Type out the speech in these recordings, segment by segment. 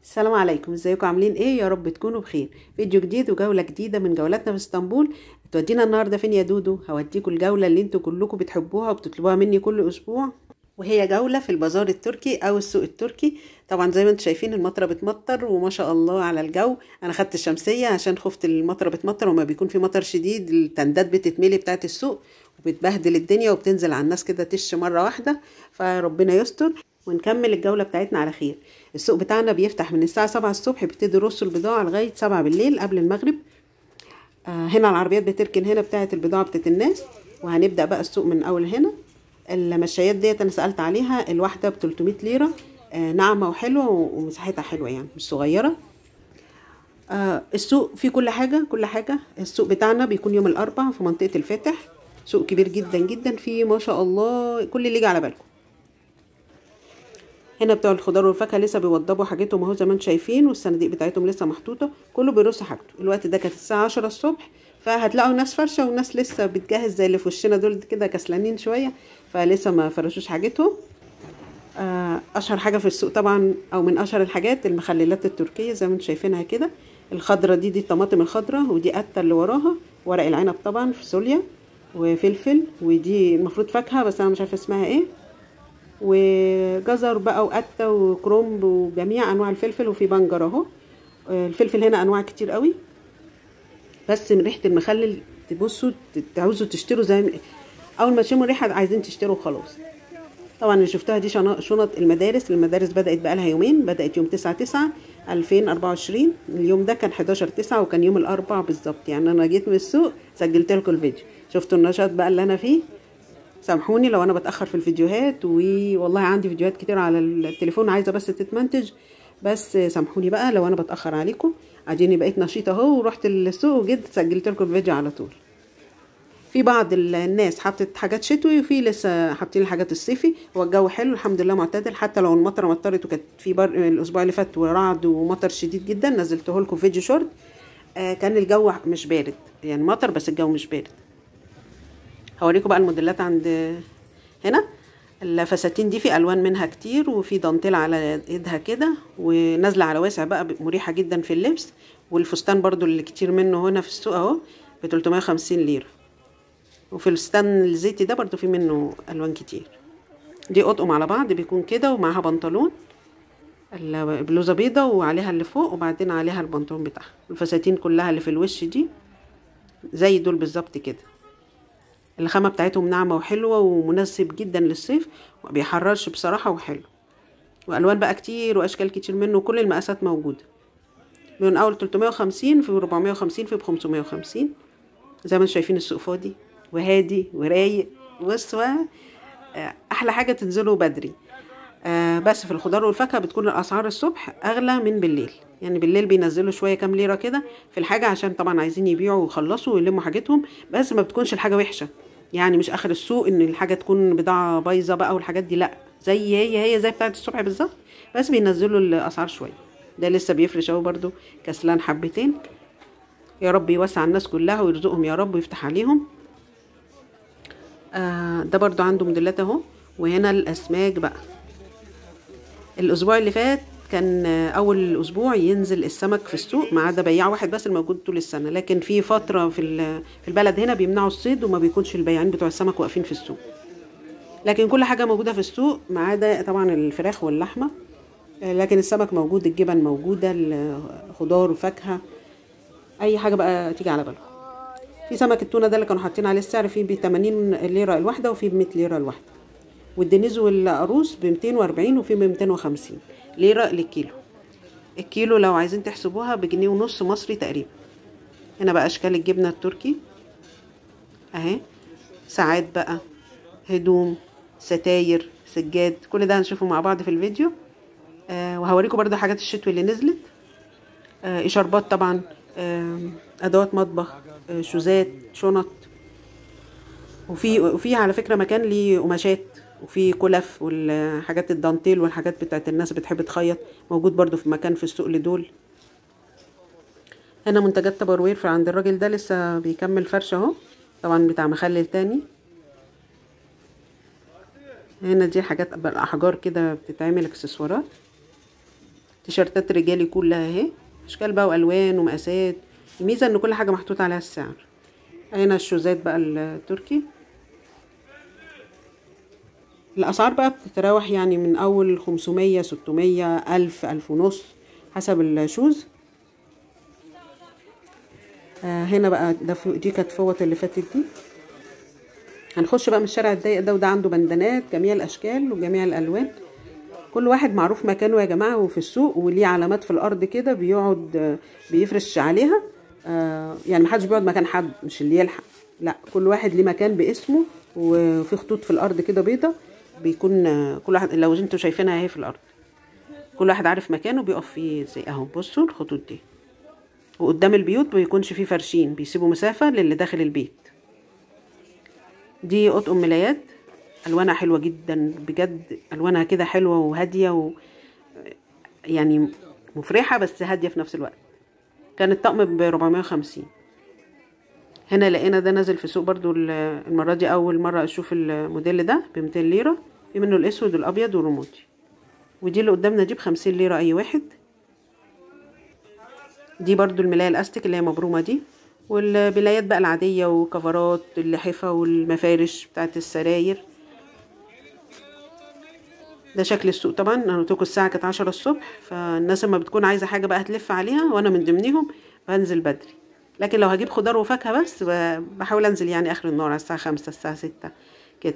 السلام عليكم ازيكم عاملين ايه يا رب تكونوا بخير فيديو جديد وجولة جديدة من جولاتنا في اسطنبول تودينا النهاردة فين يا دودو هوديكم الجولة اللي انتوا كلكم بتحبوها وبتطلبوها مني كل اسبوع وهي جولة في البازار التركي او السوق التركي طبعا زي ما انتم شايفين المطرة بتمطر وما شاء الله على الجو انا خدت الشمسية عشان خفت المطرة بتمطر وما بيكون في مطر شديد التندات بتتملي بتاعت السوق وبتبهدل الدنيا وبتنزل على الناس كده تش مرة واحدة فربنا يستر ونكمل الجولة بتاعتنا على خير السوق بتاعنا بيفتح من الساعة سبعة الصبح بيبتدي يرصوا البضاعة لغاية سبعة بالليل قبل المغرب آه هنا العربيات بتركن هنا بتاعة البضاعة بتاعت الناس وهنبدأ بقى السوق من أول هنا المشايات ديت أنا سألت عليها الواحدة ب 300 ليرة آه ناعمة وحلوة ومساحتها حلوة يعني مش صغيرة آه السوق فيه كل حاجة كل حاجة السوق بتاعنا بيكون يوم الأربع في منطقة الفاتح سوق كبير جدا جدا فيه ما شاء الله كل اللي يجي على بالكم هنا بتوع الخضار والفاكهه لسه بيوضبوا حاجتهم اهو زي ما انتم شايفين والصناديق بتاعتهم لسه محطوطه كله بيرص حاجته الوقت ده كانت الساعه 10 الصبح فهتلاقوا ناس فرشه وناس لسه بتجهز زي اللي في وشنا دول كده كسلانين شويه فلسه ما فرشوش حاجتهم اشهر حاجه في السوق طبعا او من اشهر الحاجات المخللات التركيه زي ما انتم شايفينها كده الخضره دي دي الطماطم الخضراء ودي قته اللي وراها ورق العنب طبعا فاصوليا وفلفل ودي المفروض فاكهه بس انا مش عارفه اسمها ايه وجزر بقى وقته وكرنب وجميع انواع الفلفل وفي بنجر اهو الفلفل هنا انواع كتير قوي بس من ريحه المخلل تبصوا تعوزوا تشتروا زي اول ما تشموا الريحه عايزين تشتروا خلاص طبعا اللي شفتها دي شنط المدارس المدارس بدات بقى لها يومين بدات يوم 9 9 2024 اليوم ده كان 11 9 وكان يوم الاربع بالظبط يعني انا جيت من السوق سجلت لكم الفيديو شفتوا النشاط بقى اللي انا فيه سامحوني لو انا بتاخر في الفيديوهات والله عندي فيديوهات كتير على التليفون عايزه بس تتمنتج بس سامحوني بقى لو انا بتاخر عليكم اديني بقيت نشيطه اهو ورحت السوق وجيت سجلت لكم الفيديو على طول في بعض الناس حطت حاجات شتوي وفي لسه حاطين الحاجات الصيفي هو الجو حلو الحمد لله معتدل حتى لو المطره مطرت وكانت في بر... الاسبوع اللي فات ورعد ومطر شديد جدا نزلته لكم فيديو شورت آه كان الجو مش بارد يعني مطر بس الجو مش بارد هوريكم بقى الموديلات عند هنا الفساتين دي في الوان منها كتير وفي دانتيل على ايدها كده ونازله على واسع بقى مريحه جدا في اللبس والفستان برضو اللي كتير منه هنا في السوق اهو ب 350 ليره وفي الفستان الزيتي ده برضو في منه الوان كتير دي اطقم على بعض بيكون كده ومعاها بنطلون البلوزه بيضه وعليها اللي فوق وبعدين عليها البنطلون بتاعها الفساتين كلها اللي في الوش دي زي دول بالظبط كده الخامة بتاعتهم ناعمة وحلوة ومناسب جدا للصيف ما بيحررش بصراحة وحلو وألوان بقى كتير وأشكال كتير منه وكل المقاسات موجودة من أول 350 في 450 في 550 زي ما انتم شايفين السوق فاضي وهادي ورايق بصوا أحلى حاجة تنزلوا بدري آه بس في الخضار والفاكهة بتكون الأسعار الصبح أغلى من بالليل يعني بالليل بينزلوا شوية كام ليرة كده في الحاجة عشان طبعا عايزين يبيعوا ويخلصوا ويلموا حاجتهم بس ما بتكونش الحاجة وحشة يعني مش اخر السوق ان الحاجه تكون بضاعه بايظه بقى والحاجات دي لا زي هي هي زي بتاعه الصبح بالظبط بس بينزلوا الاسعار شويه ده لسه بيفرش اهو برده كسلان حبتين يا رب يوسع الناس كلها ويرزقهم يا رب ويفتح عليهم آه ده برده عنده موديلات اهو وهنا الاسماك بقى الاسبوع اللي فات كان اول اسبوع ينزل السمك في السوق ما عدا بياع واحد بس الموجود طول السنه لكن في فتره في في البلد هنا بيمنعوا الصيد وما بيكونش البياعين بتوع السمك واقفين في السوق لكن كل حاجه موجوده في السوق ما عدا طبعا الفراخ واللحمه لكن السمك موجود الجبن موجوده الخضار وفاكهه اي حاجه بقى تيجي على بالكم في سمك التونه ده اللي كانوا حاطين عليه السعر فيه ب 80 ليره الواحده وفي ب 100 ليره الواحده والدنيز والقاروص ب 240 وفي ب 250 ليرة للكيلو الكيلو لو عايزين تحسبوها بجنيه ونص مصري تقريبا هنا بقى اشكال الجبنة التركي اهي ساعات بقى هدوم ستاير سجاد كل ده هنشوفه مع بعض في الفيديو آه وهوريكم برضه حاجات الشتوي اللي نزلت آه اشاربات طبعا آه ادوات مطبخ آه شوزات شنط وفي وفي على فكره مكان ليه قماشات وفي كلف والحاجات الدانتيل والحاجات بتاعت الناس بتحب تخيط موجود برضو في مكان في السوق لدول هنا منتجات تبروير في عند الراجل ده لسه بيكمل فرش اهو طبعا بتاع مخلل تاني هنا دي حاجات بالاحجار كده بتتعمل اكسسوارات تيشرتات رجالي كلها اهي اشكال بقى والوان ومقاسات الميزه ان كل حاجه محطوط عليها السعر هنا الشوزات بقى التركي الاسعار بقى بتتراوح يعني من اول 500 600 1000 1000 ونص حسب الشوز آه هنا بقى ده دي كانت فوط اللي فاتت دي هنخش بقى من الشارع الضيق ده وده عنده بندانات جميع الاشكال وجميع الالوان كل واحد معروف مكانه يا جماعه وفي السوق وليه علامات في الارض كده بيقعد بيفرش عليها آه يعني محدش بيقعد مكان حد مش اللي يلحق لا كل واحد ليه مكان باسمه وفي خطوط في الارض كده بيضه بيكون كل واحد لو انتوا شايفينها اهي في الارض كل واحد عارف مكانه بيقف فيه زي اهو بصوا الخطوط دي وقدام البيوت بيكونش فيه فرشين بيسيبوا مسافه للي داخل البيت دي قطقم ملايات الوانها حلوه جدا بجد الوانها كده حلوه وهاديه و يعني مفرحه بس هاديه في نفس الوقت كان الطقم ب 450 هنا لقينا ده نازل في السوق برضو المره دي اول مره اشوف الموديل ده ب 200 ليره في منه الاسود والابيض والرمادي ودي اللي قدامنا دي ب 50 ليره اي واحد دي برضو الملايه الاستيك اللي هي مبرومه دي والبلايات بقى العاديه وكفرات اللحفه والمفارش بتاعت السراير ده شكل السوق طبعا انا قلت لكم الساعه كانت 10 الصبح فالناس لما بتكون عايزه حاجه بقى تلف عليها وانا من ضمنهم بنزل بدري لكن لو هجيب خضار وفاكهه بس بحاول انزل يعني اخر النهار على الساعه خمسة الساعه ستة كده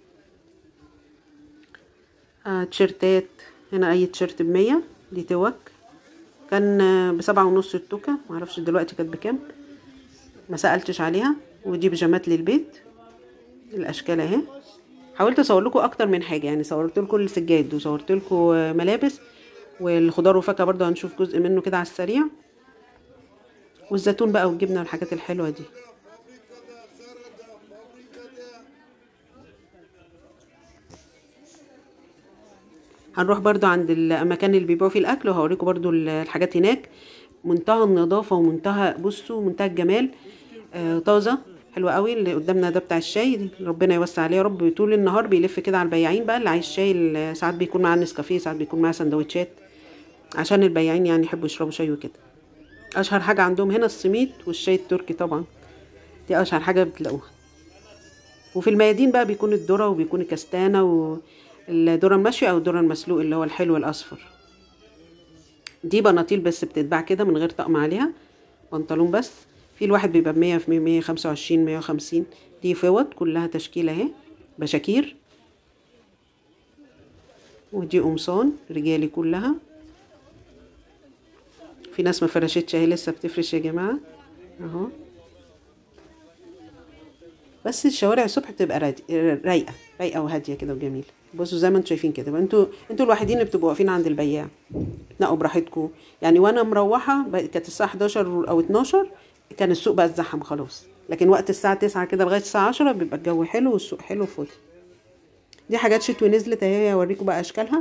آه تيشرتات هنا اي تيشرت بمية دي توك كان بسبعة ونص التوكة معرفش دلوقتي كانت بكام ما سألتش عليها ودي بيجامات للبيت الاشكال اهي حاولت اصور لكم اكتر من حاجه يعني صورت لكم السجاد وصورت لكم ملابس والخضار وفاكهه برضه هنشوف جزء منه كده على السريع والزيتون بقى والجبنه والحاجات الحلوه دي هنروح برضو عند المكان اللي بيبيعوا فيه الاكل وهوريكم برضو الحاجات هناك منتهى النظافه ومنتهى بصوا منتهى الجمال آه طازه حلو قوي اللي قدامنا ده بتاع الشاي ربنا يوسع عليه يا رب طول النهار بيلف كده على البياعين بقى اللي عايز شاي ساعات بيكون معاه نسكافيه ساعات بيكون معاه سندوتشات عشان البياعين يعني يحبوا يشربوا شاي وكده اشهر حاجه عندهم هنا السميد والشاي التركي طبعا دي اشهر حاجه بتلاقوها وفي الميادين بقى بيكون الذره وبيكون الكستانه والذره المشوي او الذره المسلوق اللي هو الحلو الاصفر دي بناطيل بس بتتباع كده من غير طقم عليها بنطلون بس في الواحد بيبقى بمية في مية خمسة وعشرين مية وخمسين دي فوط كلها تشكيلة اهي بشاكير ودي قمصان رجالي كلها في ناس ما فرشتش اهي لسه بتفرش يا جماعة اهو بس الشوارع الصبح بتبقى رايقة رايقة وهادية كده وجميلة بصوا زي ما انتوا شايفين كده انتوا انتوا الوحيدين اللي بتبقوا واقفين عند البياع تنقوا براحتكم يعني وانا مروحة كانت الساعة 11 او 12 كان السوق بقى اتزحم خلاص لكن وقت الساعة تسعة كده لغاية الساعة عشرة بيبقى الجو حلو والسوق حلو فاضي دي حاجات شتوي نزلت اهي اوريكم بقى اشكالها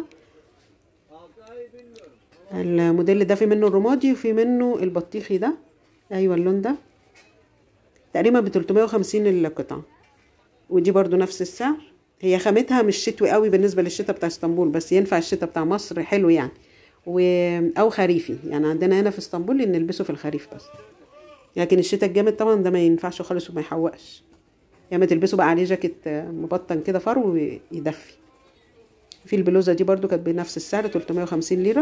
الموديل ده في منه الرمادي وفي منه البطيخي ده ايوه اللون ده تقريبا ب 350 القطعة ودي برضو نفس السعر هي خامتها مش شتوي قوي بالنسبة للشتاء بتاع اسطنبول بس ينفع الشتاء بتاع مصر حلو يعني و... او خريفي يعني عندنا هنا في اسطنبول ان نلبسه في الخريف بس لكن الشتاء الجامد طبعا ده ما ينفعش خالص وما يحوقش يا اما تلبسوا بقى عليه جاكيت مبطن كده فرو ويدفي في البلوزه دي برضو كانت بنفس السعر 350 ليره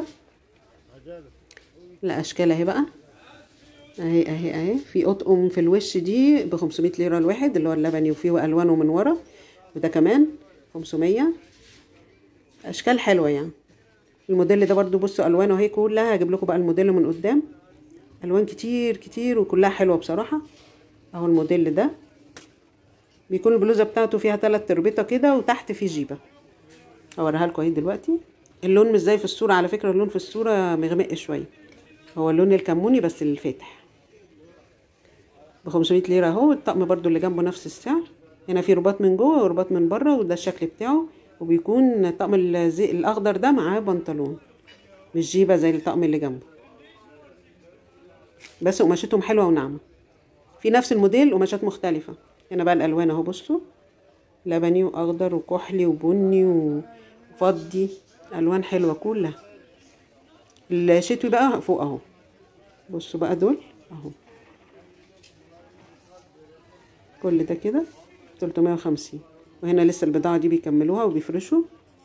الاشكال اهي بقى اهي اهي اهي في اطقم في الوش دي ب 500 ليره الواحد اللي هو اللبني وفيه الوانه من ورا وده كمان 500 اشكال حلوه يعني الموديل ده برضو بصوا الوانه اهي كلها هجيب لكم بقى الموديل من قدام الوان كتير كتير وكلها حلوه بصراحه اهو الموديل ده بيكون البلوزه بتاعته فيها ثلاث تربطه كده وتحت في جيبه هوريها لكم اهي دلوقتي اللون مش زي في الصوره على فكره اللون في الصوره مغمق شويه هو اللون الكموني بس الفاتح ب 500 ليره اهو الطقم برضو اللي جنبه نفس السعر هنا في رباط من جوه ورباط من بره وده الشكل بتاعه وبيكون الطقم الزي الاخضر ده معاه بنطلون مش جيبه زي الطقم اللي جنبه بس قماشتهم حلوه وناعمه في نفس الموديل قماشات مختلفه هنا بقى الالوان اهو بصوا لبني واخضر وكحلي وبني وفضي الوان حلوه كلها الشتوي بقى فوق اهو بصوا بقى دول اهو كل ده كده 350 وهنا لسه البضاعة دي بيكملوها وبيفرشوا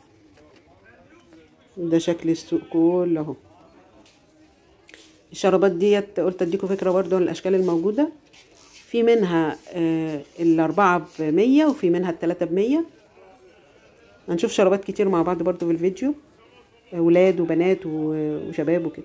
ده شكل السوق كله اهو الشرابات ديت قلت اديكم فكرة برضو عن الاشكال الموجودة في منها آه الاربعة بمية وفي منها التلاتة بمية هنشوف شرابات كتير مع بعض برضو في الفيديو ولاد وبنات وشباب وكده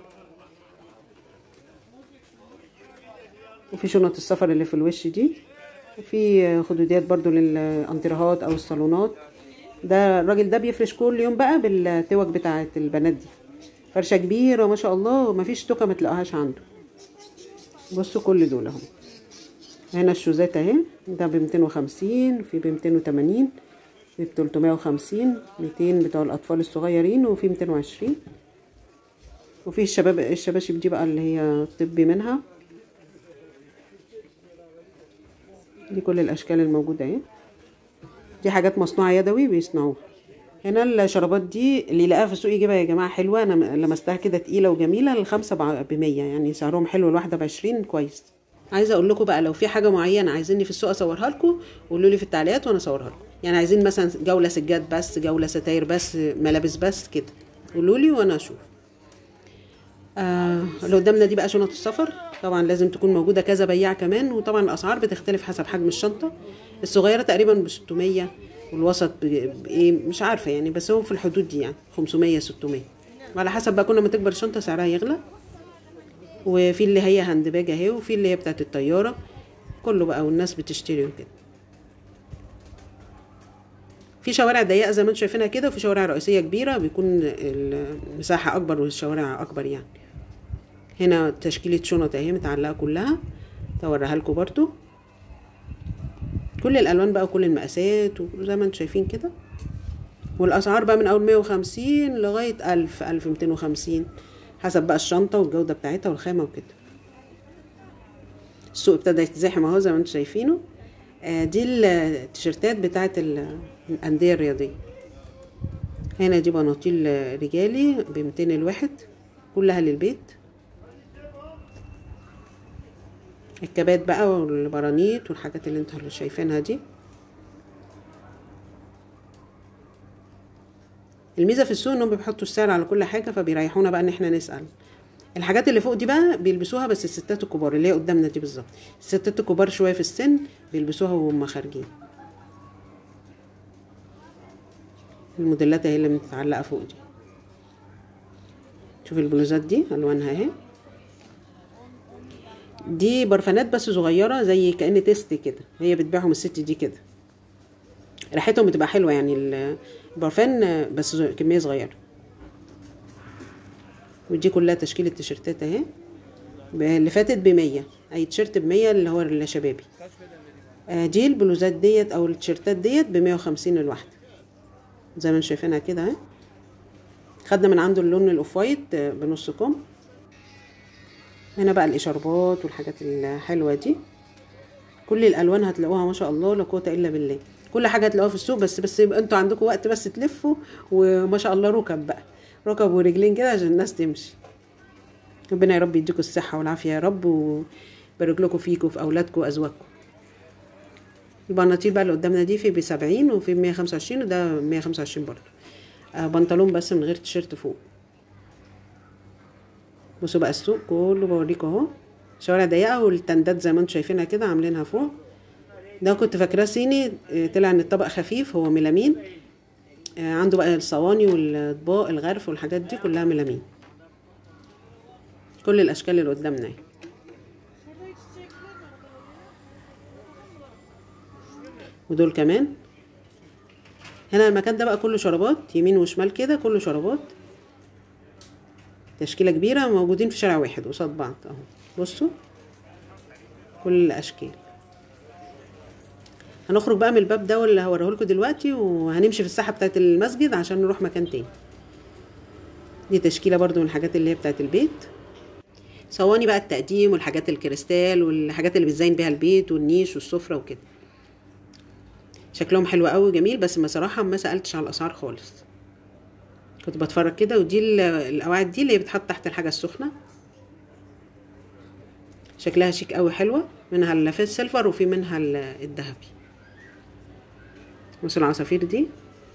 وفي شنط السفر اللي في الوش دي وفي خدوديات برضو للانترهات او الصالونات ده الراجل ده بيفرش كل يوم بقى بالتوك بتاعه البنات دي فرشه كبيره ما شاء الله ومفيش توكه ما تلاقوهاش عنده بصوا كل دول اهو هنا الشوزات اهي ده ب 250 في ب 280 في ب 350 200 بتوع الاطفال الصغيرين وفي 220 وفي الشباب الشباشب دي بقى اللي هي طبي منها دي كل الاشكال الموجوده اهي دي حاجات مصنوعه يدوي بيصنعوها هنا الشرابات دي اللي يلاقيها في السوق يجيبها يا جماعه حلوه انا لمستها كده تقيله وجميله الخمسه بمية يعني سعرهم حلو الواحده بعشرين كويس عايزه اقول لكم بقى لو في حاجه معينه عايزيني في السوق اصورها لكم قولوا لي في التعليقات وانا اصورها لكم يعني عايزين مثلا جوله سجاد بس جوله ستاير بس ملابس بس كده قولوا لي وانا اشوف آه اللي قدامنا دي بقى شنط السفر طبعا لازم تكون موجوده كذا بياع كمان وطبعا الاسعار بتختلف حسب حجم الشنطه الصغيره تقريبا ب 600 والوسط بايه مش عارفه يعني بس هو في الحدود دي يعني 500 600 وعلى حسب بقى كل ما تكبر الشنطه سعرها يغلى وفي اللي هي هاند باج اهي وفي اللي هي بتاعت الطياره كله بقى والناس بتشتري وكده في شوارع ضيقه زي ما انتم شايفينها كده وفي شوارع رئيسيه كبيره بيكون المساحه اكبر والشوارع اكبر يعني هنا تشكيله شنط اهي متعلقه كلها توريها لكم برضو كل الالوان بقى وكل المقاسات وزي ما انتم شايفين كده والاسعار بقى من اول 150 لغايه 1000 1250 حسب بقى الشنطه والجوده بتاعتها والخامه وكده السوق ابتدى يتزاحم اهو زي ما انتم شايفينه آه دي التيشيرتات بتاعت الانديه الرياضيه هنا دي بناطيل رجالي ب 200 الواحد كلها للبيت الكبات بقى والبرانيت والحاجات اللي انتوا شايفينها دي الميزه في السوق انهم بيحطوا السعر على كل حاجه فبيريحونا بقى ان احنا نسال الحاجات اللي فوق دي بقى بيلبسوها بس الستات الكبار اللي هي قدامنا دي بالظبط الستات الكبار شويه في السن بيلبسوها وهم خارجين الموديلات اهي اللي متعلقه فوق دي شوف البلوزات دي الوانها اهي دي برفانات بس صغيره زي كأن تيست كده هي بتبيعهم الست دي كده ريحتهم بتبقى حلوه يعني البرفان بس كميه صغيره ودي كلها تشكيله تيشرتات اهي اللي فاتت بمية اي تيشرت بمية اللي هو الشبابي دي البلوزات ديت او التيشرتات ديت بمية وخمسين الواحده زي ما انتم شايفينها كده اهي خدنا من عنده اللون الاوف وايت بنص كم هنا بقى الاشاربات والحاجات الحلوه دي كل الالوان هتلاقوها ما شاء الله لا قوه الا بالله كل حاجه هتلاقوها في السوق بس بس يبقى انتوا عندكم وقت بس تلفوا وما شاء الله ركب بقى ركب ورجلين كده عشان الناس تمشي ربنا يا رب يديكم الصحه والعافيه يا رب ويبارك لكم فيكم وفي اولادكم وازواجكم البناطيل بقى اللي قدامنا دي في بسبعين وفي بمية خمسة وعشرين وده مية خمسة وعشرين برضه آه بنطلون بس من غير تيشيرت فوق بصوا بقى السوق كله بوريكم اهو شوارع ضيقه والتندات زي ما انتم شايفينها كده عاملينها فوق ده كنت فاكراه صيني طلع ان الطبق خفيف هو ميلامين عنده بقى الصواني والاطباق الغرف والحاجات دي كلها ميلامين كل الاشكال اللي قدامنا اهي ودول كمان هنا المكان ده بقى كله شرابات يمين وشمال كده كله شرابات تشكيله كبيره موجودين في شارع واحد قصاد بعض اهو بصوا كل الاشكال هنخرج بقى من الباب ده واللي هوريه لكم دلوقتي وهنمشي في الساحه بتاعه المسجد عشان نروح مكان تاني دي تشكيله برضو من الحاجات اللي هي بتاعه البيت صواني بقى التقديم والحاجات الكريستال والحاجات اللي بتزين بيها البيت والنيش والسفره وكده شكلهم حلو قوي جميل بس بصراحه ما سالتش على الاسعار خالص كنت بتفرج كده ودي ال- القواعد دي اللي هي بتحط تحت الحاجه السخنه شكلها شيك قوي حلوه منها اللي في السيلفر وفي منها ال- الذهبي بصوا العصافير دي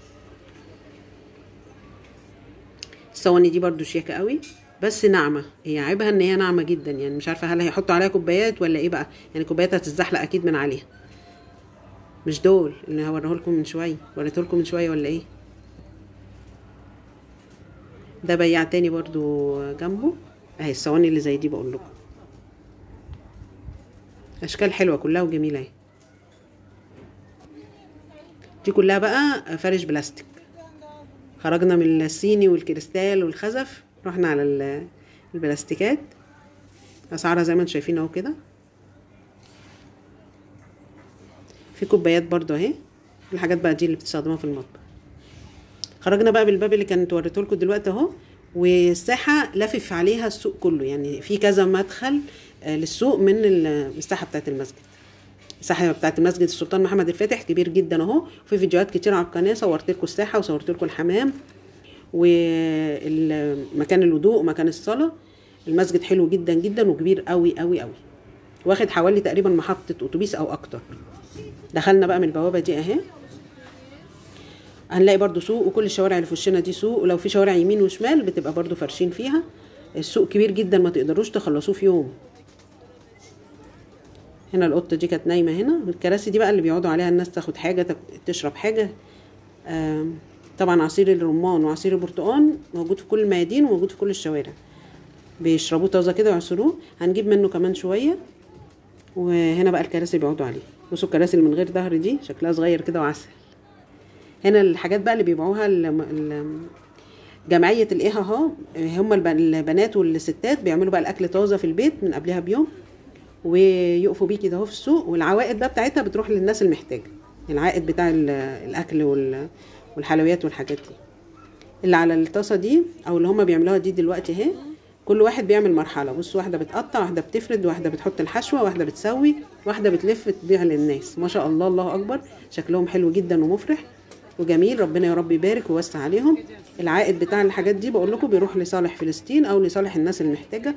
الصواني دي برضو شياكة قوي بس ناعمة هي عيبها ان هي ناعمة جدا يعني مش عارفة هل هيحطوا عليها كوبايات ولا ايه بقى يعني كوبايات هتتزحلق اكيد من عليها مش دول اللي هوريه لكم من شوية وريته لكم من شوية ولا ايه ده بياع تاني برضو جنبه اهي الصواني اللي زي دي بقول لكم اشكال حلوة كلها وجميلة اهي دي كلها بقى فرش بلاستيك خرجنا من الصيني والكريستال والخزف رحنا على ال- البلاستيكات اسعارها زي ما انتم شايفين اهو كده في كوبايات برضو اهي الحاجات بقى دي اللي بتستخدموها في المطبخ خرجنا بقى بالباب اللي كانت وريته لكم دلوقتي اهو والساحه لافف عليها السوق كله يعني في كذا مدخل آه، للسوق من المساحه بتاعه المسجد الساحه بتاعه المسجد السلطان محمد الفاتح كبير جدا اهو وفي فيديوهات كتير على القناه صورت لكم الساحه وصورت لكم الحمام ومكان الوضوء ومكان الصلاه المسجد حلو جدا جدا وكبير قوي قوي قوي واخد حوالي تقريبا محطه اتوبيس او اكتر دخلنا بقى من البوابه دي اهي هنلاقي برضو سوق وكل الشوارع اللي في وشنا دي سوق ولو في شوارع يمين وشمال بتبقى برضو فرشين فيها السوق كبير جدا ما تقدروش تخلصوه في يوم هنا القطه دي كانت نايمه هنا والكراسي دي بقى اللي بيقعدوا عليها الناس تاخد حاجه تك- تشرب حاجه آم، طبعا عصير الرمان وعصير البرتقال موجود في كل الميادين وموجود في كل الشوارع بيشربوه طازه كده ويعصروه هنجيب منه كمان شويه وهنا بقى الكراسي اللي بيقعدوا عليه بصوا الكراسي اللي من غير ظهر دي شكلها صغير كده وعسل هنا الحاجات بقى اللي بيبيعوها ال- ال- جمعية الايه اهو هم الب- البنات والستات بيعملوا بقى الاكل طازه في البيت من قبلها بيوم ويقفوا بيه كده اهو في السوق والعوائد بقى بتاعتها بتروح للناس المحتاجه العائد بتاع ال- الاكل وال- والحلويات والحاجات دي اللي على الطاسه دي او اللي هم بيعملوها دي دلوقتي اهي كل واحد بيعمل مرحله بص واحده بتقطع واحده بتفرد واحده بتحط الحشوه واحده بتسوي واحده بتلف تبيع للناس ما شاء الله الله اكبر شكلهم حلو جدا ومفرح وجميل ربنا يا رب يبارك ويوسع عليهم العائد بتاع الحاجات دي بقول لكم بيروح لصالح فلسطين او لصالح الناس المحتاجه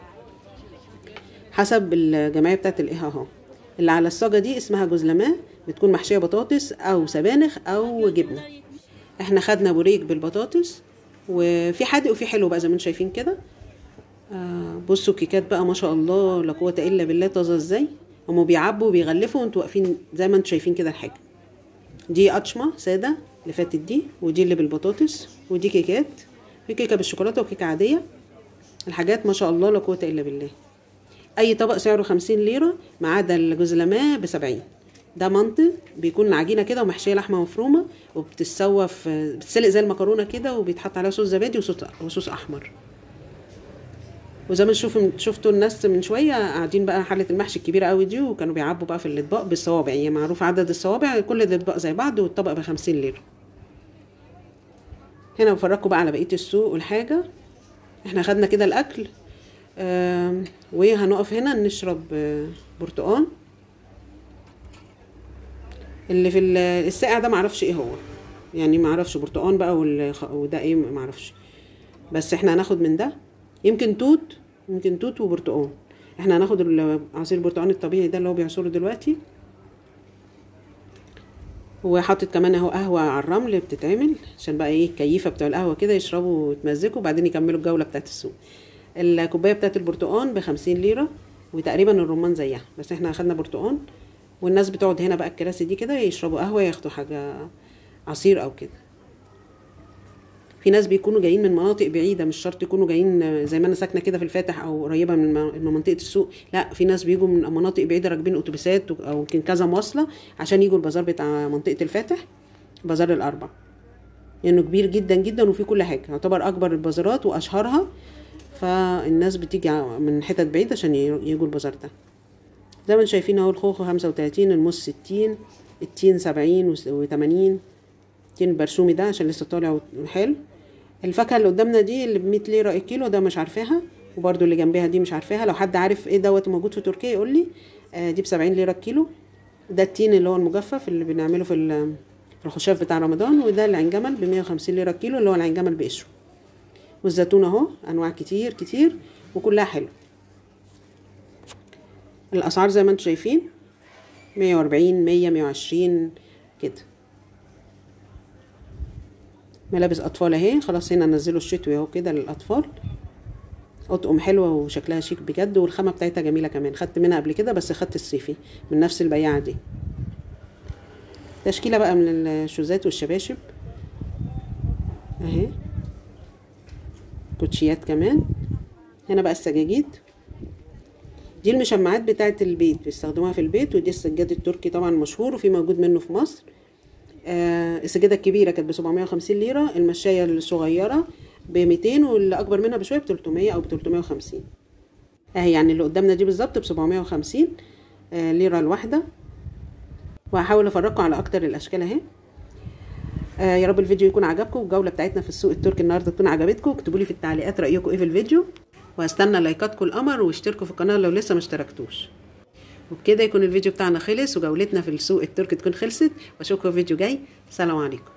حسب الجمعيه بتاعت الايه اهو اللي على الصاجه دي اسمها جزلماه بتكون محشيه بطاطس او سبانخ او جبنه احنا خدنا بوريك بالبطاطس وفي حادق وفي حلو بقى زي ما انتم شايفين كده آه بصوا كيكات بقى ما شاء الله لا قوه الا بالله طازه ازاي هما بيعبوا وبيغلفوا وانتوا واقفين زي ما انتم شايفين كده الحاجه دي قطشمه ساده اللي فاتت دي ودي اللي بالبطاطس ودي كيكات في كيكه بالشوكولاته وكيكه عاديه الحاجات ما شاء الله لا قوه الا بالله اي طبق سعره خمسين ليره ما عدا الجزلماه بسبعين ده منطق بيكون عجينه كده ومحشيه لحمه مفرومه وبتتسوى في بتتسلق زي المكرونه كده وبيتحط عليها صوص زبادي وصوص وصوص احمر وزي ما نشوف شفتوا الناس من شويه قاعدين بقى حله المحشي الكبيره قوي دي وكانوا بيعبوا بقى في الاطباق بالصوابع يعني معروف عدد الصوابع كل الاطباق زي بعض والطبق ب 50 ليره هنا بفرجكم بقى على بقيه السوق والحاجه احنا خدنا كده الاكل آم، وهنقف هنا نشرب آه، برتقان اللي في ال- الساقع ده معرفش ايه هو يعني معرفش برتقان بقى والخ- وده ايه معرفش بس احنا هناخد من ده يمكن توت يمكن توت وبرتقان احنا هناخد ال- عصير البرتقان الطبيعي ده اللي هو بيعصره دلوقتي وحاطط كمان اهو قهوه على الرمل بتتعمل عشان بقى ايه الكيفه بتوع القهوه كده يشربوا ويتمزجوا وبعدين يكملوا الجوله بتاعت السوق الكوبايه بتاعت البرتقان بخمسين ليره وتقريبا الرمان زيها بس احنا اخدنا برتقان والناس بتقعد هنا بقى الكراسي دي كده يشربوا قهوه ياخدوا حاجه عصير او كده في ناس بيكونوا جايين من مناطق بعيده مش شرط يكونوا جايين زي ما انا ساكنه كده في الفاتح او قريبه من م- من منطقه السوق لا في ناس بيجوا من مناطق بعيده راكبين اتوبيسات و- او يمكن كذا مواصله عشان يجوا البازار بتاع منطقه الفاتح بازار الاربع لانه يعني كبير جدا جدا وفيه كل حاجه يعتبر اكبر البازارات واشهرها فالناس بتيجي ع- من حتت بعيده عشان ي- يجوا البازار ده زي ما انتم شايفين اهو الخوخ خمسة وتلاتين الموز ستين التين سبعين وتمانين التين البرسومي ده عشان لسه طالع وحلو الفاكهة اللي قدامنا دي اللي بمية ليرة الكيلو ده مش عارفاها وبرده اللي جنبها دي مش عارفاها لو حد عارف ايه دوت موجود في تركيا يقول لي آه دي بسبعين ليرة الكيلو ده التين اللي هو المجفف اللي بنعمله في ال- الخشاف بتاع رمضان وده العين جمل ب 150 ليره كيلو اللي هو العين جمل بقشره والزيتون اهو انواع كتير كتير وكلها حلوه الاسعار زي ما انتم شايفين 140 100 120 كده ملابس اطفال اهي خلاص هنا نزلوا الشتوي اهو كده للاطفال اطقم حلوه وشكلها شيك بجد والخامه بتاعتها جميله كمان خدت منها قبل كده بس خدت الصيفي من نفس البياعه دي تشكيله بقى من الشوزات والشباشب اهي كوتشيات كمان هنا بقى السجاجيد دي المشمعات بتاعه البيت بيستخدموها في البيت ودي السجاد التركي طبعا مشهور وفي موجود منه في مصر آه السجاده الكبيره كانت ب 750 ليره المشايه الصغيره ب 200 واللي اكبر منها بشويه ب 300 او ب 350 اهي يعني اللي قدامنا دي بالظبط ب 750 آه ليره الواحده وهحاول افرجكم على اكتر الاشكال اهي آه يا رب الفيديو يكون عجبكم والجوله بتاعتنا في السوق التركي النهارده تكون عجبتكم اكتبوا لي في التعليقات رايكم ايه في الفيديو وهستنى لايكاتكم القمر واشتركوا في القناه لو لسه ما اشتركتوش وبكده يكون الفيديو بتاعنا خلص وجولتنا في السوق التركي تكون خلصت واشوفكم في فيديو جاي سلام عليكم